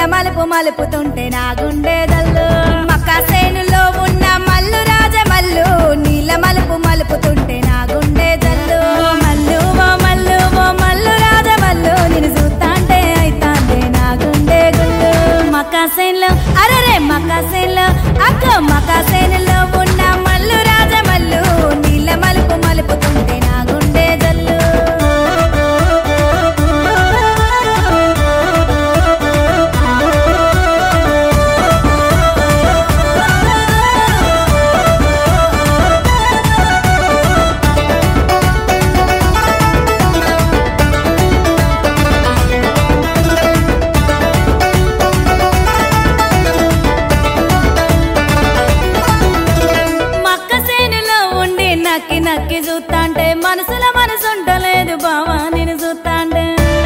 మలుపు మలుపుతుంటే నా గుండెదల్లు మక్క సేనులో ఉన్న మల్లు రాజమల్లు నీళ్ళ మలుపు మలుపుతుంటే నా గుండెదల్లు ఓ మల్లు ఓ మల్లు ఓ మల్లు రాజమల్లు నేను చూస్తాంటే అయితాంటే నా గుండె గుల్లు మక్క సేన్లో అరరే మక్క సేన్లో అక్క మక్క సేనులో ఉన్న మల్లు రాజమల్లు నీళ్ళ మలుపు మలుపుతుంటే నా గుండె జల్లు మక్క సేనులో ఉండి నక్కి నక్కి చూస్తాంటే మనసుల మనసు ఉండలేదు బావా నేను చూస్తాంటే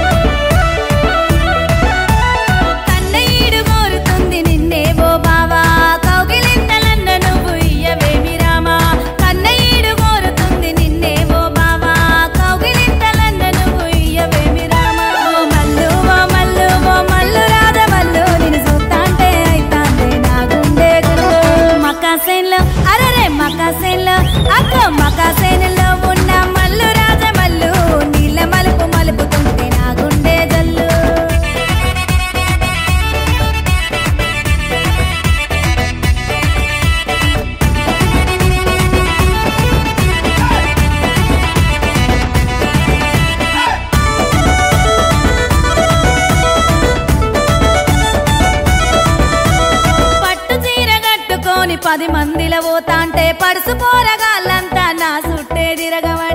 కన్నయ్యడు కోరుతుంది నిన్నే ఓ బావా కౌగిలింతలన్న నువ్వు ఇయ్యవేమి రామా కన్నయ్యడు కోరుతుంది నిన్నే ఓ బావా కౌగిలింతలన్న నువ్వు ఇయ్యవేమి రామా ఓ మల్లు ఓ మల్లు ఓ మల్లు రాధమల్లు నిన్ను చూస్తాంటే అయితాందే నా గుండె గుల్లు మకాసేన్లో అరరే మకాసేన్లో అక్క మకాసేనులో ఉన్న మల్లు రాజమల్లు నీళ్ళ మలుపు మలుపుతుంటే నా గుండె జల్లు పట్టు చీర కట్టుకొని పది మందిల పోతాంటే పడుసు పోరగాళ్ళంతా నా సుట్టే తిరగబడి